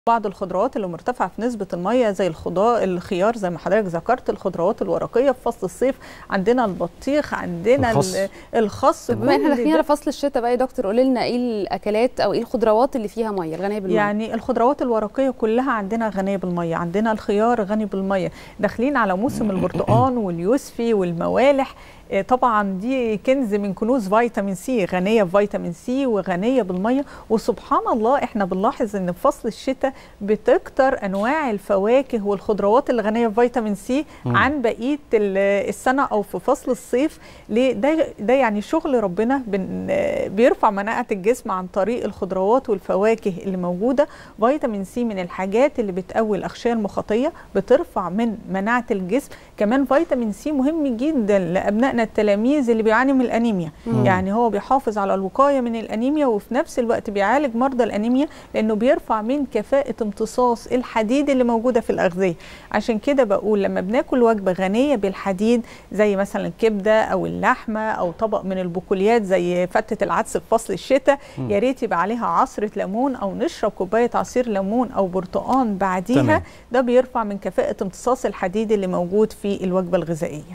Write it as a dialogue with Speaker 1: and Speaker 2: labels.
Speaker 1: بعض الخضروات اللي مرتفعه في نسبه الميه زي الخضار الخيار زي ما حضرتك ذكرت الخضروات الورقيه في فصل الصيف عندنا البطيخ عندنا
Speaker 2: الخس.
Speaker 1: ال- الخس
Speaker 3: بما احنا
Speaker 1: كل
Speaker 3: داخلين
Speaker 1: ده.
Speaker 3: على فصل الشتاء بقى يا دكتور قولي لنا ايه الاكلات او ايه الخضروات اللي فيها ميه الغنيه بالميه
Speaker 1: يعني الخضروات الورقيه كلها عندنا غنيه بالميه عندنا الخيار غني بالميه داخلين على موسم البرتقال واليوسفي والموالح آه، طبعا دي كنز من كنوز فيتامين سي غنيه بفيتامين سي وغنيه بالميه وسبحان الله احنا بنلاحظ ان في فصل الشتاء بتكتر انواع الفواكه والخضروات اللي غنيه بفيتامين سي
Speaker 2: مم.
Speaker 1: عن بقيه ال- السنه او في فصل الصيف ليه ده ده يعني شغل ربنا بن آه، بيرفع مناعه الجسم عن طريق الخضروات والفواكه اللي موجوده فيتامين سي من الحاجات اللي بتقوي الاغشيه المخاطيه بترفع من مناعه الجسم كمان فيتامين سي مهم جدا لابنائنا التلاميذ اللي بيعانوا من الانيميا
Speaker 3: مم.
Speaker 1: يعني هو بيحافظ على الوقايه من الانيميا وفي نفس الوقت بيعالج مرضى الانيميا لانه بيرفع من كفاءه امتصاص الحديد اللي موجوده في الاغذيه عشان كده بقول لما بناكل وجبه غنيه بالحديد زي مثلا الكبده او اللحمه او طبق من البقوليات زي فتة العدس في فصل الشتاء
Speaker 2: مم.
Speaker 1: يا ريت يبقى عليها عصره ليمون او نشرب كوبايه عصير ليمون او برتقان بعديها
Speaker 2: تمام.
Speaker 1: ده بيرفع من كفاءه امتصاص الحديد اللي موجود في الوجبه الغذائيه